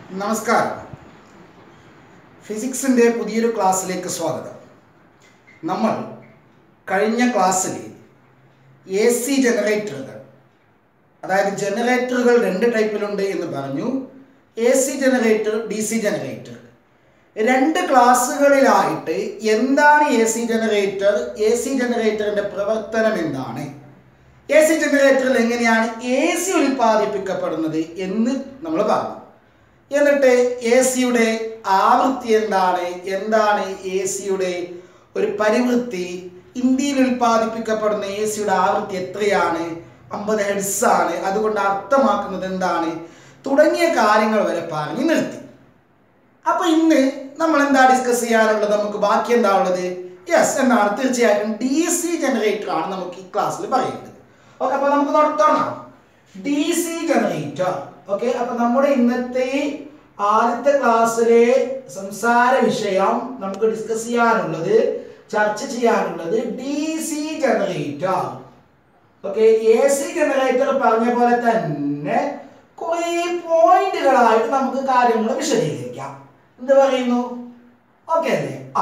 നമസ്കാരം ഫിസിക്സിൻ്റെ പുതിയൊരു ക്ലാസ്സിലേക്ക് സ്വാഗതം നമ്മൾ കഴിഞ്ഞ ക്ലാസ്സിൽ എ സി ജനറേറ്ററുകൾ അതായത് ജനറേറ്ററുകൾ രണ്ട് ടൈപ്പിലുണ്ട് എന്ന് പറഞ്ഞു A C generator D C generator രണ്ട് ക്ലാസ്സുകളിലായിട്ട് എന്താണ് A C generator A C ജനറേറ്ററിൻ്റെ പ്രവർത്തനം എന്താണ് എ സി ജനറേറ്ററിൽ എങ്ങനെയാണ് എ സി ഉൽപ്പാദിപ്പിക്കപ്പെടുന്നത് എന്ന് നമ്മൾ പറഞ്ഞു എന്നിട്ട് എ സിയുടെ ആവൃത്തി എന്താണ് എന്താണ് എ സിയുടെ ഒരു പരിവൃത്തി ഇന്ത്യയിൽ ഉൽപ്പാദിപ്പിക്കപ്പെടുന്ന എ സിയുടെ ആവൃത്തി എത്രയാണ് അമ്പത് ഹെഡ്സ് ആണ് അതുകൊണ്ട് അർത്ഥമാക്കുന്നത് എന്താണ് തുടങ്ങിയ കാര്യങ്ങൾ വരെ പറഞ്ഞ് നിർത്തി അപ്പൊ ഇന്ന് നമ്മൾ എന്താ ഡിസ്കസ് ചെയ്യാനുള്ളത് നമുക്ക് ബാക്കി എന്താ ഉള്ളത് യെസ് എന്താണ് തീർച്ചയായിട്ടും ഡി സി ജനറേറ്റർ ആണ് നമുക്ക് ഈ ക്ലാസ്സിൽ പറയുന്നത് ഓക്കെ അപ്പൊ നമുക്ക് തുട- തുടങ്ങാം ഡി സി ജനറേറ്റർ ഓക്കെ അപ്പൊ നമ്മുടെ ഇന്നത്തെ ആദ്യത്തെ ക്ലാസ്സിലെ സംസാര വിഷയം നമുക്ക് ഡിസ്കസ് ചെയ്യാനുള്ളത് ചർച്ച ചെയ്യാനുള്ളത് D C generator okay A C generator പറഞ്ഞ പോലെ തന്നെ കുറെ പോയിന്റുകളായിട്ട് നമുക്ക് കാര്യങ്ങൾ വിശദീകരിക്കാം എന്ത് പറയുന്നു ഓക്കെ അല്ലേ ആ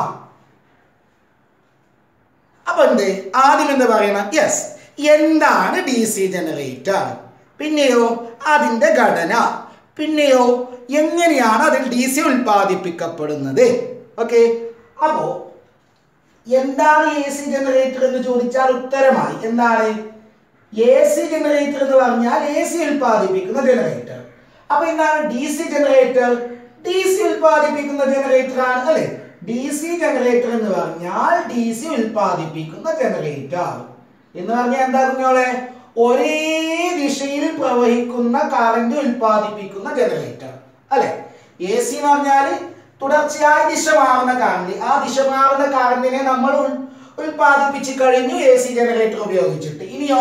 അപ്പൊ എന്ത് ആദ്യം എന്ത് പറയണം യെസ് എന്താണ് ഡി സി ജനറേറ്റർ പിന്നെയോ അതിന്റെ ഘടന പിന്നെയോ എങ്ങനെയാണ് അതിൽ ഡി സി ഉൽപ്പാദിപ്പിക്കപ്പെടുന്നത് ഓക്കെ അപ്പോ എന്താണ് എ സി ജനറേറ്റർ എന്ന് ചോദിച്ചാൽ ഉത്തരമായി എന്താണ് എ സി ജനറേറ്റർ എന്ന് പറഞ്ഞാൽ എ സി ഉൽപ്പാദിപ്പിക്കുന്ന ജനറേറ്റർ അപ്പൊ എന്താണ് D C generator D C ഉൽപ്പാദിപ്പിക്കുന്ന ജനറേറ്റർ ആണ് അല്ലെ ഡി സി ജനറേറ്റർ എന്ന് പറഞ്ഞാൽ ഡി സി ഉൽപ്പാദിപ്പിക്കുന്ന ജനറേറ്റർ എന്ന് പറഞ്ഞാൽ എന്താ കുഞ്ഞോളെ ഒരേ ദിശയിൽ പ്രവഹിക്കുന്ന കറന്റ് ഉൽപ്പാദിപ്പിക്കുന്ന ജനറേറ്റർ അല്ലെ എ സി എന്ന് പറഞ്ഞാൽ തുടർച്ചയായി ദിശ മാറുന്ന കറന്റ് ആ ദിശ മാറുന്ന കറന്റിനെ നമ്മൾ ഉൽ- ഉൽപ്പാദിപ്പിച്ച് കഴിഞ്ഞു എ സി ജനറേറ്റർ ഉപയോഗിച്ചിട്ട് ഇനിയോ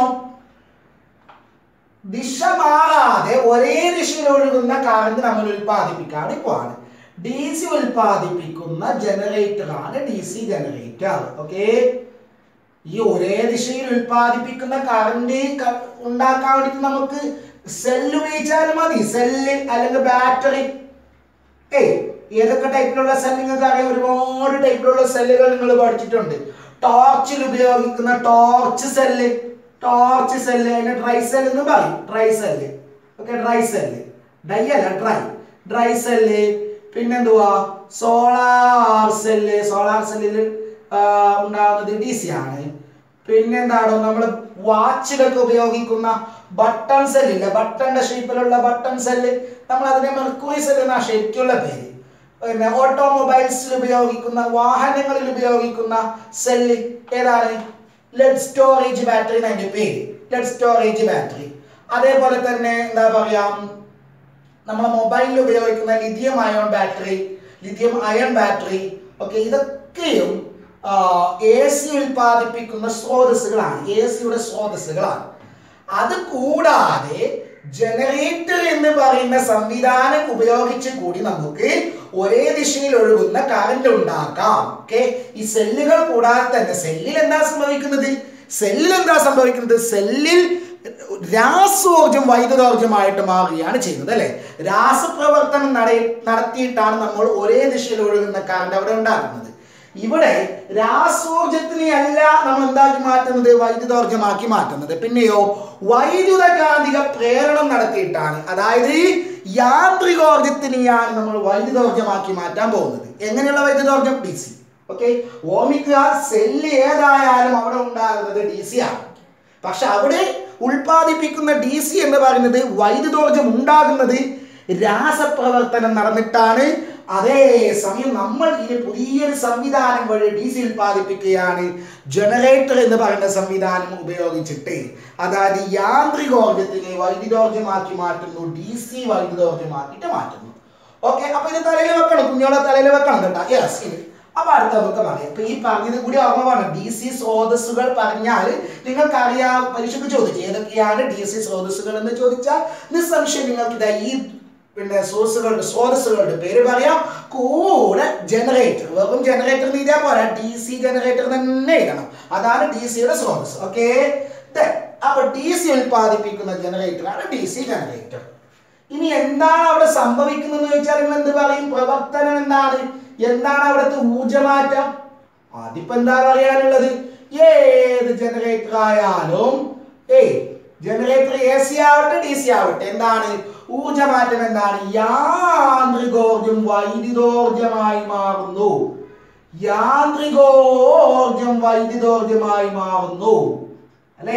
ദിശ മാറാതെ ഒരേ ദിശയിൽ ഒഴുകുന്ന കറന്റ് നമ്മൾ ഉൽപ്പാദിപ്പിക്കാണ് ഇപ്പോൾ ആണ് ഡി സി ഉൽപ്പാദിപ്പിക്കുന്ന ജനറേറ്റർ ആണ് ഡി സി ജനറേറ്റർ ഓക്കെ ഈ ഒരേ ദിശയിൽ ഉൽപ്പാദിപ്പിക്കുന്ന കറന്റ് ഉണ്ടാക്കാൻ വേണ്ടിട്ട് നമുക്ക് സെല്ല് ഉപയോഗിച്ചാലും മതി സെല്ല് അല്ലെങ്കിൽ ബാറ്ററി ഏയ് ഏതൊക്കെ ടൈപ്പിലുള്ള സെൽ നിങ്ങൾക്ക് അറിയാം ഒരുപാട് ടൈപ്പിലുള്ള സെല്ലുകൾ നിങ്ങൾ പഠിച്ചിട്ടുണ്ട് ടോർച്ചിൽ ഉപയോഗിക്കുന്ന ടോർച്ച് സെല്ല് ടോർച്ച് സെല്ല് അതിനെ ഡ്രൈ സെൽ എന്ന് പറയും dry cell okay dry cell die അല്ല ഡ്രൈ ഡ്രൈ സെല്ല് പിന്നെന്തുവാ സോളാർ സെല്ല് സോളാർ സെല്ലിൽ ഉണ്ടാകുന്നത് ഡി സി ആണ് പിന്നെന്താണോ നമ്മൾ വാച്ചിലൊക്കെ ഉപയോഗിക്കുന്ന ബട്ടൺ സെല്ലില്ല ബട്ടന്റെ ഷേപ്പിലുള്ള ബട്ടൺ സെല്ല് നമ്മൾ അതിനെ മെർക്കുറി സെല്ല് എന്നാ ശരിക്കുള്ള പേര് പിന്നെ ഓട്ടോമൊബൈൽസിൽ ഉപയോഗിക്കുന്ന വാഹനങ്ങളിൽ ഉപയോഗിക്കുന്ന സെല്ല് ഏതാണ് ലെഡ് സ്റ്റോറേജ് ബാറ്ററി എന്നതിന്റെ പേര് ലെഡ് സ്റ്റോറേജ് ബാറ്ററി അതേപോലെ തന്നെ എന്താ പറയാ നമ്മളെ മൊബൈലിൽ ഉപയോഗിക്കുന്ന lithium ion battery lithium ion battery okay ഇതൊക്കെയും എ സി ഉൽപ്പാദിപ്പിക്കുന്ന സ്രോതസ്സുകളാണ് എ സിയുടെ സ്രോതസ്സുകളാണ് അത് കൂടാതെ ജനറേറ്റർ എന്ന് പറയുന്ന സംവിധാനം ഉപയോഗിച്ച് കൂടി നമുക്ക് ഒരേ ദിശയിൽ ഒഴുകുന്ന കറന്റ് ഉണ്ടാക്കാം ഓക്കെ ഈ സെല്ലുകൾ കൂടാതെ തന്നെ സെല്ലിൽ എന്താ സംഭവിക്കുന്നത് സെല്ലിൽ എന്താ സംഭവിക്കുന്നത് സെല്ലിൽ രാസോർജം വൈദ്യുതോർജമായിട്ട് മാറുകയാണ് ചെയ്യുന്നത് അല്ലെ രാസപ്രവർത്തനം നട നടത്തിയിട്ടാണ് നമ്മൾ ഒരേ ദിശയിൽ ഒഴുകുന്ന കറണ്ട് അവിടെ ഉണ്ടാക്കുന്നത് ഇവിടെ രാസോർജത്തിനെ അല്ല നമ്മൾ എന്താക്കി മാറ്റുന്നത് വൈദ്യുതോർജമാക്കി മാറ്റുന്നത് പിന്നെയോ വൈദ്യുതകാന്തിക പ്രേരണം നടത്തിയിട്ടാണ് അതായത് യാന്ത്രികോർജത്തിനെയാണ് നമ്മൾ വൈദ്യുതോർജമാക്കി മാറ്റാൻ പോകുന്നത് എങ്ങനെയുള്ള വൈദ്യുതോർജം ഡി സി ഓക്കെ ഓർമ്മിക്കുക സെല്ല് ഏതായാലും അവിടെ ഉണ്ടാകുന്നത് ഡി സി ആണ് പക്ഷെ അവിടെ ഉൽപ്പാദിപ്പിക്കുന്ന ഡി സി എന്ന് പറയുന്നത് വൈദ്യുതോർജം ഉണ്ടാകുന്നത് രാസപ്രവർത്തനം നടന്നിട്ടാണ് അതേ സമയം നമ്മൾ ഇനി പുതിയൊരു സംവിധാനം വഴി ഡി സി ഉൽപ്പാദിപ്പിക്കുകയാണ് ജനറേറ്റർ എന്ന് പറയുന്ന സംവിധാനം ഉപയോഗിച്ചിട്ട് അതായത് യാന്ത്രികോർജത്തിനെ വൈദ്യുതോർജമാക്കി മാറ്റുന്നു ഡി സി വൈദ്യുതോർജമാക്കിയിട്ട് മാറ്റുന്നു ഓക്കെ അപ്പൊ ഇത് തലയിൽ വെക്കണം കുഞ്ഞോളെ തലയിൽ വെക്കണം കേട്ടോ യെസ് ഇത് അപ്പൊ അടുത്ത നമുക്ക് പറയാം ഇപ്പൊ ഈ പറഞ്ഞത് കൂടി ഓർമ്മ വേണം ഡി സി സ്രോതസ്സുകൾ പറഞ്ഞാൽ നിങ്ങൾക്ക് അറിയാം പരീക്ഷയ്ക്ക് ചോദിച്ചു ഏതൊക്കെയാണ് ഡി സി സ്രോതസ്സുകൾ എന്ന് ചോദിച്ചാൽ നിസ്സംശയം നിങ്ങൾക്ക് ഇതാ ഈ പിന്നെ സോഴ്സുകളുടെ സ്രോതസ്സുകളുടെ പേര് പറയാം കൂടെ ജനറേറ്റർ വെറും ജനറേറ്റർ എന്ന് എഴുതിയാൽ പോരാ ഡി സി ജനറേറ്റർ തന്നെ എഴുതണം അതാണ് ഡി സിയുടെ സ്രോതസ് ഓക്കെ അപ്പൊ ഡി സി ഉൽപ്പാദിപ്പിക്കുന്ന ജനറേറ്റർ ആണ് ഡി സി ജനറേറ്റർ ഇനി എന്താണ് അവിടെ സംഭവിക്കുന്നത് ചോദിച്ചാൽ നിങ്ങൾ എന്ത് പറയും പ്രവർത്തനം എന്താണ് എന്താണ് അവിടുത്തെ ഊർജമാറ്റം അതിപ്പോ എന്താ പറയാനുള്ളത് ഏത് ജനറേറ്റർ ആയാലും ഏയ് ജനറേറ്റർ എ സി ആവട്ടെ ഡി സി ആവട്ടെ എന്താണ് ഊർജമാറ്റം എന്താണ് യാന്ത്രികോർജം വൈദ്യുതോർജമായി മാറുന്നു യാന്ത്രികോർജം വൈദ്യുതോർജമായി മാറുന്നു അല്ലേ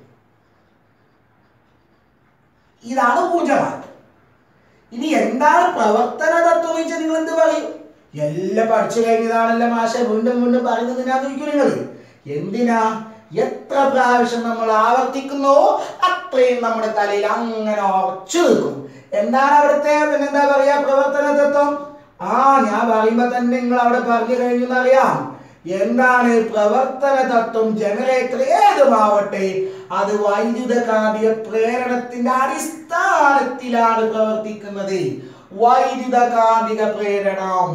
ഇതാണ് ഊർജമാറ്റം ഇനി എന്താണ് പ്രവർത്തന തത്വം എന്ന് വെച്ചാൽ നിങ്ങൾ എന്ത് പറയും എല്ലാം പഠിച്ചു കഴിഞ്ഞതാണല്ലോ മാഷ വീണ്ടും വീണ്ടും പറയുന്നത് ഞാൻ ചോദിക്കും നിങ്ങൾ എന്തിനാ എത്ര പ്രാവശ്യം നമ്മൾ ആവർത്തിക്കുന്നോ അത്രയും നമ്മുടെ തലയിൽ അങ്ങനെ ഉറച്ചു നിൽക്കും എന്താണ് അവിടുത്തെ പിന്നെന്താ പറയാ പ്രവർത്തന തത്വം ആ ഞാൻ പറയുമ്പോ തന്നെ നിങ്ങൾ അവിടെ പറഞ്ഞു കഴിഞ്ഞു എന്നറിയാം എന്താണ് പ്രവർത്തന തത്വം ജനറേറ്റർ ഏതുമാവട്ടെ അത് വൈദ്യുതകാന്തിക പ്രേരണത്തിന്റെ അടിസ്ഥാനത്തിലാണ് പ്രവർത്തിക്കുന്നത് വൈദ്യുതകാന്തിക പ്രേരണം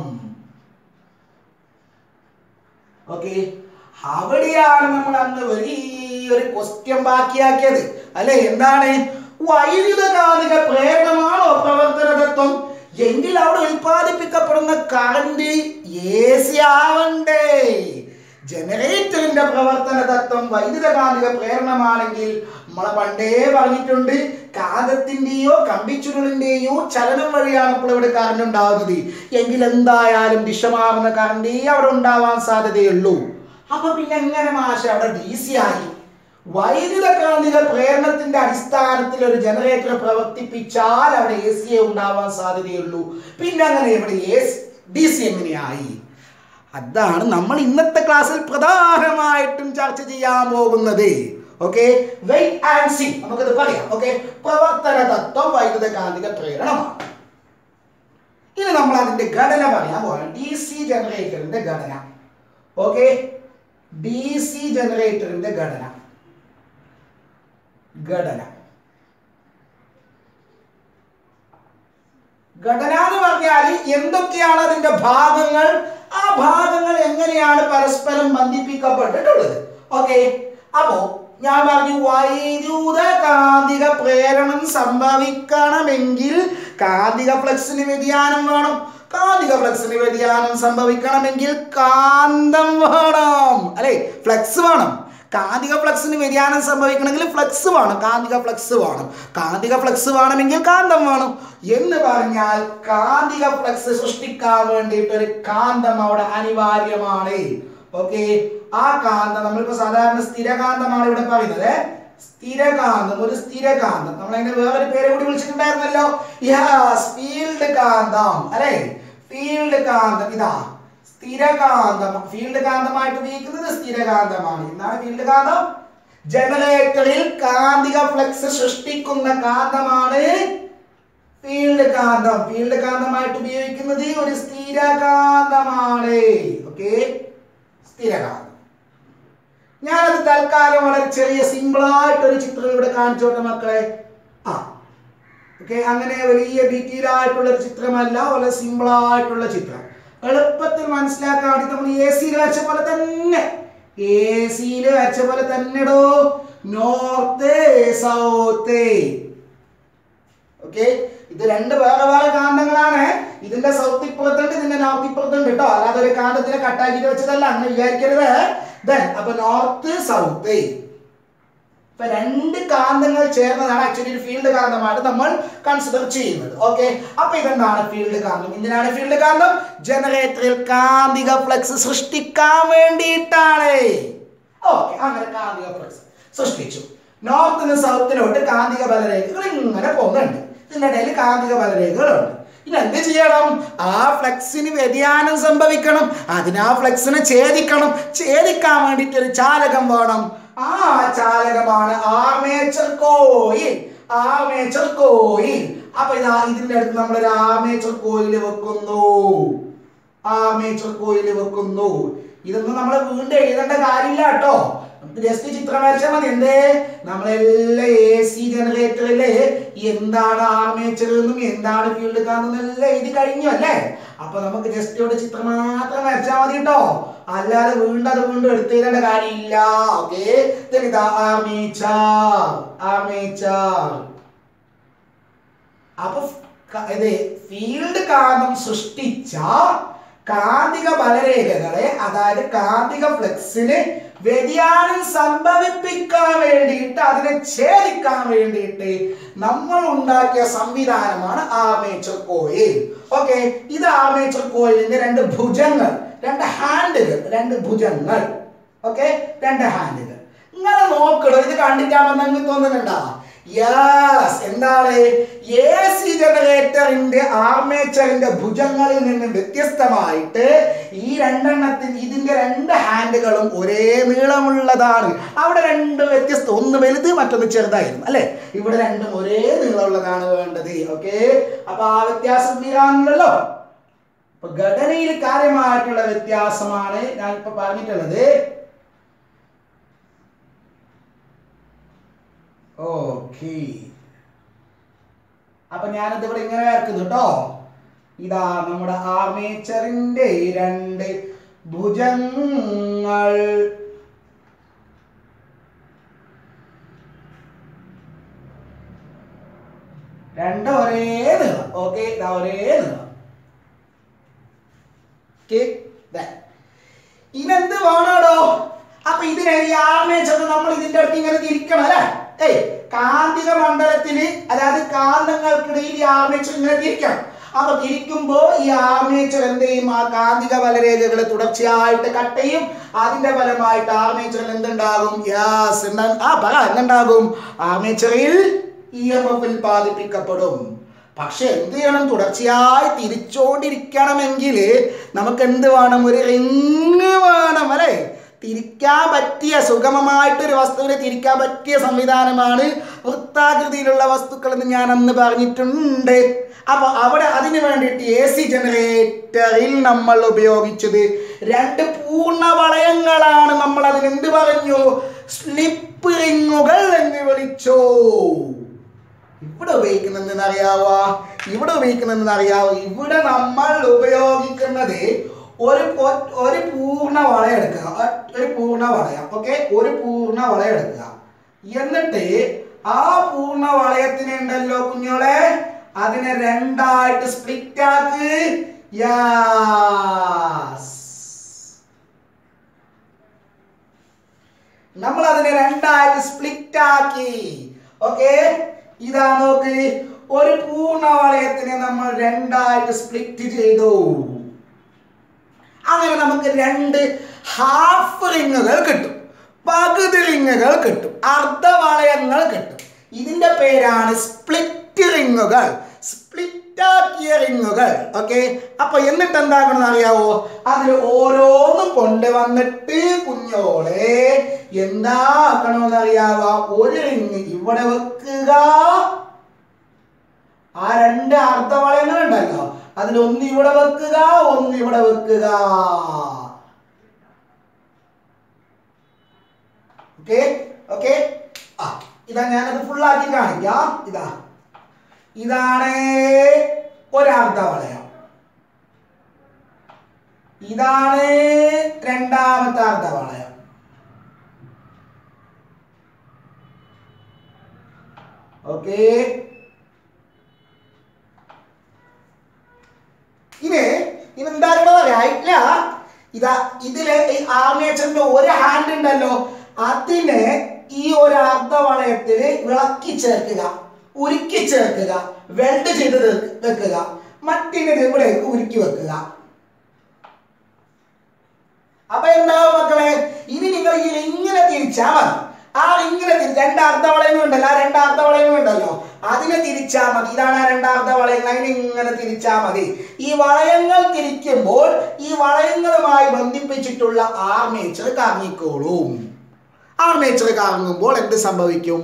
ഓക്കെ അവിടെയാണ് നമ്മൾ അന്ന് വലിയൊരു ക്വസ്റ്റ്യൻ ബാക്കിയാക്കിയത് അല്ലെ എന്താണ് വൈദ്യുതകാന്തിക പ്രേരണമാണോ പ്രവർത്തന തത്വം എങ്കിൽ അവിടെ ഉൽപ്പാദിപ്പിക്കപ്പെടുന്ന കറണ്ട് എ സി ആവണ്ടേ ജനറേറ്ററിന്റെ പ്രവർത്തന തത്വം വൈദ്യുതകാന്തിക പ്രേരണമാണെങ്കിൽ നമ്മളെ പണ്ടേ പറഞ്ഞിട്ടുണ്ട് കാന്തത്തിന്റെയോ കമ്പിച്ചുരുളിന്റെയോ ചലനം വഴിയാണ് ഇപ്പോൾ ഇവിടെ കറണ്ട് ഉണ്ടാകുന്നത് എങ്കിൽ എന്തായാലും ദിശമാറുന്ന കറണ്ടേ അവിടെ ഉണ്ടാവാൻ സാധ്യതയുള്ളൂ അപ്പൊ പിന്നെ എങ്ങനെ മാഷ അവിടെ ഡി സി ആയി വൈദ്യുതകാന്തിക പ്രേരണത്തിന്റെ അടിസ്ഥാനത്തിൽ ഒരു ജനറേറ്റർ പ്രവർത്തിപ്പിച്ചാൽ അവിടെ എ സി ഉണ്ടാവാൻ സാധ്യതയുള്ളൂ പിന്നെ അങ്ങനെ ഇവിടെ ഡി സി എങ്ങനെയായി അതാണ് നമ്മൾ ഇന്നത്തെ ക്ലാസ്സിൽ പ്രധാനമായിട്ടും ചർച്ച ചെയ്യാൻ പോകുന്നത് ഓക്കെ വെയിറ്റ് ആൻഡ് സി നമുക്കത് പറയാം ഓക്കെ പ്രവർത്തന തത്വം വൈദ്യുതകാന്തിക പ്രേരണമാണ് ഇനി നമ്മൾ അതിന്റെ ഘടന പറയാൻ പോകാം ഡി സി ജനറേറ്ററിന്റെ ഘടന ഓക്കെ ഡി സി ജനറേറ്ററിന്റെ ഘടന ഘടന ഘടന എന്ന് പറഞ്ഞാൽ എന്തൊക്കെയാണ് അതിന്റെ ഭാഗങ്ങൾ ആ ഭാഗങ്ങൾ എങ്ങനെയാണ് പരസ്പരം ബന്ധിപ്പിക്കപ്പെട്ടിട്ടുള്ളത് ഓക്കെ അപ്പോ ഞാൻ പറഞ്ഞു വൈദ്യുത കാന്തിക പ്രേരണം സംഭവിക്കണമെങ്കിൽ കാന്തിക ഫ്ലക്സിന് വ്യതിയാനം വേണം കാന്തിക ഫ്ലക്സിന് വ്യതിയാനം സംഭവിക്കണമെങ്കിൽ കാന്തം വേണം അല്ലെ ഫ്ലക്സ് വേണം കാന്തിക ഫ്ലക്സിന് വ്യതിയാനം സംഭവിക്കണമെങ്കിൽ ഫ്ലക്സ് വേണം കാന്തിക ഫ്ലക്സ് വേണം കാന്തിക ഫ്ലക്സ് വേണമെങ്കിൽ കാന്തം വേണം എന്ന് പറഞ്ഞാൽ കാന്തിക ഫ്ലക്സ് സൃഷ്ടിക്കാൻ വേണ്ടിയിട്ട് ഒരു കാന്തം അവിടെ അനിവാര്യമാണ് ഓക്കെ ആ കാന്തം നമ്മളിപ്പോ സാധാരണ സ്ഥിരകാന്തമാണ് ഇവിടെ പറയുന്നത് സ്ഥിരകാന്തം ഒരു സ്ഥിരകാന്തം നമ്മൾ അതിന്റെ വേറൊരു പേര് കൂടി വിളിച്ചിട്ടുണ്ടായിരുന്നല്ലോ യെസ് ഫീൽഡ് കാന്തം അല്ലെ ഫീൽഡ് കാന്തം ഇതാ സ്ഥിരകാന്തം ഫീൽഡ് കാന്തമായിട്ട് ഉപയോഗിക്കുന്നത് സ്ഥിരകാന്തമാണ് എന്താണ് ഫീൽഡ് കാന്തം ജനറേറ്ററിൽ കാന്തിക ഫ്ലക്സ് സൃഷ്ടിക്കുന്ന കാന്തമാണ് ഫീൽഡ് കാന്തം ഫീൽഡ് കാന്തമായിട്ട് ഉപയോഗിക്കുന്നത് ഒരു സ്ഥിരകാന്തമാണ് ഓക്കെ സ്ഥിരകാന്തം ഞാനത് തൽക്കാലം വളരെ ചെറിയ സിമ്പിൾ ആയിട്ട് ഒരു ചിത്രം ഇവിടെ കാണിച്ചോട്ടെ മക്കളെ ആ ഓക്കെ അങ്ങനെ വലിയ ഡീറ്റെയിൽ ആയിട്ടുള്ള ഒരു ചിത്രമല്ല വളരെ സിമ്പിൾ ആയിട്ടുള്ള ചിത്രം എളുപ്പത്തിൽ മനസ്സിലാക്കാൻ വേണ്ടി നമ്മൾ എ സിയിൽ വെച്ച പോലെ തന്നെ എ സിയിൽ വെച്ച പോലെ തന്നെ ഇടോ നോർത്ത് സൗത്ത് ഓക്കെ ഇത് രണ്ട് വേറെ വേറെ കാന്തങ്ങളാണ് ഇതിന്റെ സൗത്ത് ഇപ്പുറത്തുണ്ട് ഇതിന്റെ നോർത്ത് ഇപ്പുറത്തുണ്ട് കേട്ടോ അല്ലാതെ ഒരു കാന്തത്തിനെ കട്ടാക്കിയിട്ട് വെച്ചതല്ല അങ്ങനെ വിചാരിക്കരുത് ദെൻ അപ്പൊ നോർത്ത് സൗത്ത് ഇപ്പൊ രണ്ട് കാന്തങ്ങൾ ചേർന്നതാണ് ആക്ച്വലി ഒരു ഫീൽഡ് കാന്തമായിട്ട് നമ്മൾ കൺസിഡർ ചെയ്യുന്നത് ഓക്കെ അപ്പൊ ഇതെന്താണ് ഫീൽഡ് കാന്തം എന്തിനാണ് ഫീൽഡ് കാന്തം ജനറേറ്ററിൽ കാന്തിക ഫ്ലക്സ് സൃഷ്ടിക്കാൻ വേണ്ടിയിട്ടാണ് ഓക്കെ അങ്ങനെ കാന്തിക ഫ്ലക്സ് സൃഷ്ടിച്ചു നോർത്തിന് സൗത്തിലോട്ട് കാന്തിക ബലരേഖകൾ ഇങ്ങനെ പോകുന്നുണ്ട് ഇതിന്റെ ഇടയിൽ കാന്തിക ബലരേഖകളുണ്ട് ഇനി എന്ത് ചെയ്യണം ആ ഫ്ലക്സിന് വ്യതിയാനം സംഭവിക്കണം അതിന് ആ ഫ്ലക്സിനെ ഛേദിക്കണം ഛേദിക്കാൻ വേണ്ടിയിട്ട് ഒരു ചാലകം വേണം ആ ചാലകമാണ് ആർമേച്ചർ കോയിൽ ആർമേച്ചർ കോയിൽ അപ്പൊ ഇതാ ഇതിന്റെ അടുത്ത് നമ്മൾ ഒരു ആർമേച്ചർ കോയിൽ വെക്കുന്നു ആർമേച്ചർ കോയിൽ വെക്കുന്നു ഇതൊന്നും നമ്മൾ വീണ്ടും എഴുതേണ്ട കാര്യമില്ല കേട്ടോ നമുക്ക് ജസ്റ്റ് ചിത്രം വരച്ചാൽ മതി എന്തേ നമ്മളെല്ലാം എ സി ജനറേറ്ററിലെ എന്താണ് ആർമേച്ചർ എന്നും എന്താണ് ഫീൽഡ് കാന്നെന്നും എല്ലാം എഴുതി കഴിഞ്ഞു അല്ലേ അപ്പൊ നമുക്ക് ജസ്റ്റ് ഇവിടെ ചിത്രം മാത്രം വരച്ചാൽ മതി കേട്ടോ അല്ലാതെ വീണ്ടും അത് വീണ്ടും എടുത്തു എഴുതേണ്ട കാര്യമില്ല ഓക്കെ ഇതാ ആർമേച്ചർ ആർമേച്ചർ അപ്പൊ ക- ഇത് ഫീൽഡ് കാന്തം സൃഷ്ടിച്ച കാന്തിക ബലരേഖകളെ അതായത് കാന്തിക ഫ്ലെക്സിന് വ്യതിയാനം സംഭവിപ്പിക്കാൻ വേണ്ടിയിട്ട് അതിനെ ഛേദിക്കാൻ വേണ്ടിയിട്ട് നമ്മൾ ഉണ്ടാക്കിയ സംവിധാനമാണ് ആർമേച്ചർ കോയിൽ ഓക്കെ ഇത് ആർമേച്ചർ കോയിലിന്റെ രണ്ട് ഭുജങ്ങൾ രണ്ട് ഹാൻഡുകൾ രണ്ട് ഭുജങ്ങൾ ഓക്കെ രണ്ട് ഹാൻഡുകൾ നിങ്ങൾ നോക്കണം ഇത് കണ്ടിട്ടാണെന്ന് നിങ്ങൾക്ക് തോന്നുന്നുണ്ടോ യെസ് എന്താണ് എ സി ജനറേറ്ററിന്റെ ആർമേച്ചറിന്റെ ഭുജങ്ങളിൽ നിന്നും വ്യത്യസ്തമായിട്ട് ഈ രണ്ടെണ്ണത്തിന് ഇതിന്റെ രണ്ട് ഹാൻഡുകളും ഒരേ നീളമുള്ളതാണ് അവിടെ രണ്ട് വ്യത്യസ്ത ഒന്ന് വലുത് മറ്റൊന്ന് ചെറുതായിരുന്നു അല്ലെ ഇവിടെ രണ്ടും ഒരേ നീളമുള്ളതാണ് വേണ്ടത് ഓക്കെ അപ്പൊ ആ വ്യത്യാസം തീരാണല്ലോ അപ്പൊ ഘടനയിൽ കാര്യമായിട്ടുള്ള വ്യത്യാസമാണ് ഞാൻ ഇപ്പൊ പറഞ്ഞിട്ടുള്ളത് ഓക്കെ അപ്പൊ ഞാനത് ഇവിടെ ഇങ്ങനെ വരക്കുന്നു കേട്ടോ ഇതാ നമ്മുടെ ആർമേച്ചറിന്റെ രണ്ട് ഭുജങ്ങൾ രണ്ട് ഒരേ നീളം ഓക്കെ ഇതാ ഒരേ നീളം Okay, that. ഇനെന്ത് വേണോടോ അപ്പൊ ഇതിനെ ഈ ആർമേച്ചർ നമ്മൾ ഇതിന്റെ അടുത്ത് ഇങ്ങനെ തിരിക്കണം അല്ലെ ഏയ് കാന്തിക മണ്ഡലത്തില് അതായത് കാന്തങ്ങൾക്കിടയിൽ ഈ ആർമേച്ചർ ഇങ്ങനെ തിരിക്കണം അപ്പൊ തിരിക്കുമ്പോ ഈ ആർമേച്ചർ എന്ത് ചെയ്യും ആ കാന്തിക ബലരേഖകളെ തുടർച്ചയായിട്ട് കട്ട് ചെയ്യും അതിന്റെ ഫലമായിട്ട് ആർമേച്ചറിൽ എന്തുണ്ടാകും യാസ് എന്താ ആ പറ എന്തുണ്ടാകും ആർമേച്ചറിൽ ഇ എം എഫ് ഉൽപ്പാദിപ്പിക്കപ്പെടും പക്ഷെ എന്ത് ചെയ്യണം തുടർച്ചയായി തിരിച്ചോണ്ടിരിക്കണമെങ്കിൽ നമുക്ക് എന്ത് വേണം ഒരു റിങ് വേണം അല്ലെ തിരിക്കാൻ പറ്റിയ സുഗമമായിട്ടൊരു വസ്തുവിനെ തിരിക്കാൻ പറ്റിയ സംവിധാനമാണ് വൃത്താകൃതിയിലുള്ള വസ്തുക്കൾ എന്ന് ഞാൻ അന്ന് പറഞ്ഞിട്ടുണ്ട് അപ്പൊ അവിടെ അതിന് വേണ്ടിയിട്ട് എ സി ജനറേറ്ററിൽ നമ്മൾ ഉപയോഗിച്ചത് രണ്ട് പൂർണ്ണ വളയങ്ങളാണ് നമ്മൾ അതിന് എന്ത് പറഞ്ഞു സ്ലിപ്പ് റിങ്ങുകൾ എന്ന് വിളിച്ചു ഇവിടെ ഉപയോഗിക്കുന്നതെന്ന് അറിയാവോ ഇവിടെ ഉപയോഗിക്കുന്നതെന്ന് അറിയാവോ ഇവിടെ നമ്മൾ ഉപയോഗിക്കുന്നത് ഒരു ഒ- ഒരു പൂർണ്ണ വളയം എടുക്കുക ഒ- ഒരു പൂർണ്ണ വളയം ഓക്കെ ഒരു പൂർണ്ണ വളയം എടുക്കുക എന്നിട്ട് ആ പൂർണ്ണ വളയത്തിനെ ഉണ്ടല്ലോ കുഞ്ഞോളെ അതിനെ രണ്ടായിട്ട് സ്പ്ലിറ്റ് ആക്ക് യാസ് നമ്മൾ അതിനെ രണ്ടായിട്ട് സ്പ്ലിറ്റ് ആക്കി ഓക്കെ ഇതാ നോക്ക് ഒരു പൂർണ്ണ വളയത്തിനെ നമ്മൾ രണ്ടായിട്ട് സ്പ്ലിറ്റ് ചെയ്തു അങ്ങനെ നമുക്ക് രണ്ട് ഹാഫ് റിങ്ങുകൾ കിട്ടും പകുതി റിങ്ങുകൾ കിട്ടും അർദ്ധവളയങ്ങൾ കിട്ടും ഇതിന്റെ പേരാണ് സ്പ്ലിറ്റ് റിങ്ങുകൾ സ്പ്ലിറ്റ് ആക്കിയ റിങ്ങുകൾ ഓക്കെ അപ്പൊ എന്നിട്ട് എന്താക്കണമെന്ന് അറിയാവോ അതിൽ ഓരോന്നും കൊണ്ടുവന്നിട്ട് കുഞ്ഞോളെ എന്താക്കണമെന്ന് അറിയാവോ ഒരു റിങ് ഇവിടെ വെക്കുക ആ രണ്ട് അർദ്ധവളയങ്ങൾ ഉണ്ടല്ലോ അതിൽ ഒന്ന് ഇവിടെ വെക്കുക ഒന്ന് ഇവിടെ വെക്കുക ഓക്കെ ഓക്കെ ആ ഇതാ ഞാനത് ഫുള്ളാക്കി കാണിക്കാം ഇതാ ഇതാണ് ഒരർദ്ധവളയം ഇതാണ് രണ്ടാമത്തെ അർദ്ധവളയം ഓക്കേ ഇത് ഇതെന്താണെന്ന് പറയാ ഇതാ ഇതില് ഈ ആർമേച്ചറിന്റെ ഒരു ഹാൻഡ് ഉണ്ടല്ലോ അതിനെ ഈ ഒരു അർദ്ധവളയത്തില് വിളക്കി ചേർക്കുക ഉരുക്കി ചേർക്കുക വെൽഡ് ചെയ്ത് തീർക്ക് വെക്കുക മറ്റിനെ ഇവിടേക്ക് ഉരുക്കി വെക്കുക അപ്പൊ എന്താവും മക്കളെ ഇനി നിങ്ങൾ ഈ ഇങ്ങനെ തിരിച്ചാ മതി ആ ഇങ്ങനെ തിരി രണ്ട് അർദ്ധവളയങ്ങൾ ഉണ്ടല്ലോ ആ രണ്ട് അർദ്ധവളയങ്ങൾ ഉണ്ടല്ലോ അതിനെ തിരിച്ചാ മതി ഇതാണ് ആ രണ്ട് അർദ്ധവളയങ്ങൾ അതിനെ ഇങ്ങനെ തിരിച്ചാ മതി ഈ വളയങ്ങൾ തിരിക്കുമ്പോൾ ഈ വളയങ്ങളുമായി ബന്ധിപ്പിച്ചിട്ടുള്ള ആർമേച്ചർ കറങ്ങിക്കോളും ആർമേച്ചർ കറങ്ങുമ്പോൾ എന്ത് സംഭവിക്കും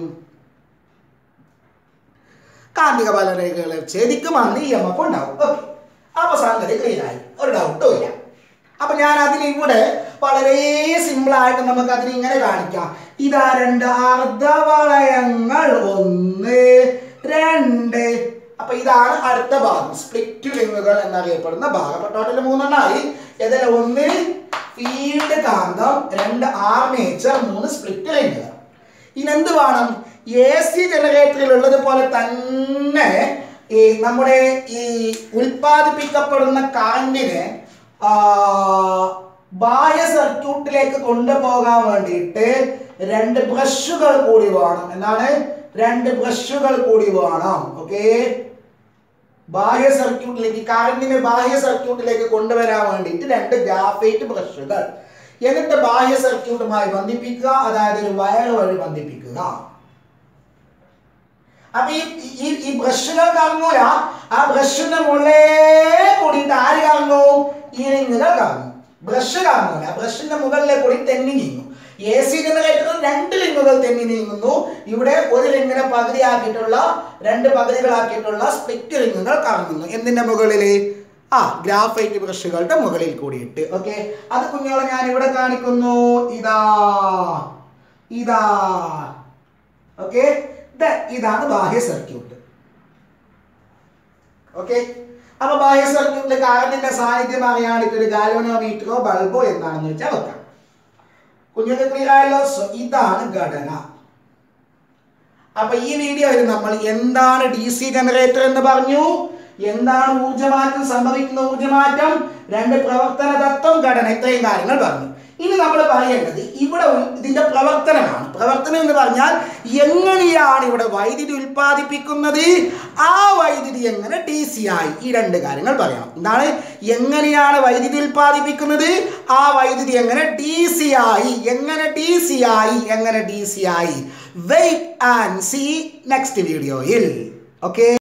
കാന്തിക ബലരേഖകളെ ഛേദിക്കുമെന്ന് ഇ എം എഫ് ഉണ്ടാവും ഓക്കെ അപ്പൊ സംഗതി ക്ലിയർ ആയി ഒരു ഡൗട്ടും ഇല്ല അപ്പൊ ഞാൻ അതിന് ഇവിടെ വളരെ സിമ്പിൾ ആയിട്ട് നമുക്ക് അതിനെ ഇങ്ങനെ കാണിക്കാം ഇതാ രണ്ട് അർദ്ധവളയങ്ങൾ ഒന്ന് രണ്ട് അപ്പൊ ഇതാണ് അടുത്ത ഭാഗം സ്പ്ലിറ്റ് റിങ്ങുകൾ എന്നറിയപ്പെടുന്ന ഭാഗം അപ്പൊ ടോട്ടൽ മൂന്നെണ്ണമായി ഇതിൽ ഒന്ന് ഫീൽഡ് കാന്തം രണ്ട് ആർമേച്ചർ മൂന്ന് സ്പ്ലിറ്റ് റിങ്ങുകൾ ഇനി എന്ത് വേണം എ സി ജനറേറ്ററിൽ ഉള്ളത് പോലെ തന്നെ ഈ നമ്മുടെ ഈ ഉൽപ്പാദിപ്പിക്കപ്പെടുന്ന കറണ്ടിനെ ആ, ബാഹ്യ സർക്യൂട്ടിലേക്ക് കൊണ്ടുപോകാൻ വേണ്ടിയിട്ട് രണ്ട് ബ്രഷുകൾ കൂടി വേണം എന്താണ് രണ്ട് ബ്രഷുകൾ കൂടി വേണം ഓക്കെ ബാഹ്യ സർക്യൂട്ടിലേക്ക് കറണ്ടിനെ ബാഹ്യ സർക്യൂട്ടിലേക്ക് കൊണ്ടുവരാൻ വേണ്ടിയിട്ട് രണ്ട് ഗ്രാഫൈറ്റ് ബ്രഷുകൾ എന്നിട്ട് ബാഹ്യ സർക്യൂട്ടുമായി ബന്ധിപ്പിക്കുക അതായത് ഒരു വയർ വഴി ബന്ധിപ്പിക്കുക അപ്പൊ ഈ ഈ ഈ ബ്രഷുകൾ കറങ്ങൂല ആ ബ്രഷിന്റെ മുള്ളേ കൂടിയിട്ട് ആര് കറങ്ങും ഈ റിങ്ങുകൾ കറങ്ങും ബ്രഷ് കറങ്ങൂല ബ്രഷിന്റെ മുകളിലെ കൂടി തെന്നി നീങ്ങും എ സി ജനറേറ്ററിൽ രണ്ട് റിങ്ങുകൾ തെന്നി നീങ്ങുന്നു ഇവിടെ ഒരു റിങ്ങിനെ പകുതിയാക്കിയിട്ടുള്ള രണ്ട് പകുതികളാക്കിയിട്ടുള്ള സ്പ്ലിറ്റ് റിങ്ങുകൾ കറങ്ങുന്നു എന്തിന്റെ മുകളില് ആ ഗ്രാഫൈറ്റ് ബ്രഷുകളുടെ മുകളിൽ കൂടിയിട്ട് ഓക്കെ അത് കുഞ്ഞോളെ ഞാൻ ഇവിടെ കാണിക്കുന്നു ഇതാ ഇതാ ഓക്കെ ഇതാണ് ബാഹ്യ സർക്യൂട്ട് ഓക്കെ അപ്പൊ ബാഹ്യ സർക്യൂട്ടിൽ കാർബണിന്റെ സാന്നിധ്യം അറിയാണ്ടിട്ട് ഒരു ഗാലോനോമീറ്ററോ ബൾബോ എന്താണെന്ന് വെച്ചാൽ വെക്കാം കുഞ്ഞുങ്ങൾക്ക് ക്ലിയർ ആയല്ലോ So, ഇതാണ് ഘടന അപ്പൊ ഈ വീഡിയോയിൽ നമ്മൾ എന്താണ് ഡി സി ജനറേറ്റർ എന്ന് പറഞ്ഞു എന്താണ് ഊർജ്ജമാറ്റം സംഭവിക്കുന്ന ഊർജ്ജമാറ്റം രണ്ട് പ്രവർത്തന തത്വം ഘടന ഇത്രയും കാര്യങ്ങൾ പറഞ്ഞു ഇനി നമ്മൾ പറയേണ്ടത് ഇവിടെ ഒരു ഇതിന്റെ പ്രവർത്തനമാണ് പ്രവർത്തനം എന്ന് പറഞ്ഞാൽ എങ്ങനെയാണ് ഇവിടെ വൈദ്യുതി ഉൽപ്പാദിപ്പിക്കുന്നത് ആ വൈദ്യുതി എങ്ങനെ ഡി സി ആയി ഈ രണ്ട് കാര്യങ്ങൾ പറയണം എന്താണ് എങ്ങനെയാണ് വൈദ്യുതി ഉൽപ്പാദിപ്പിക്കുന്നത് ആ വൈദ്യുതി എങ്ങനെ ഡി സി ആയി എങ്ങനെ ഡി സി ആയി എങ്ങനെ ഡി സി ആയി വെയിറ്റ് ആൻഡ് സി നെക്സ്റ്റ് വീഡിയോയിൽ ഓക്കെ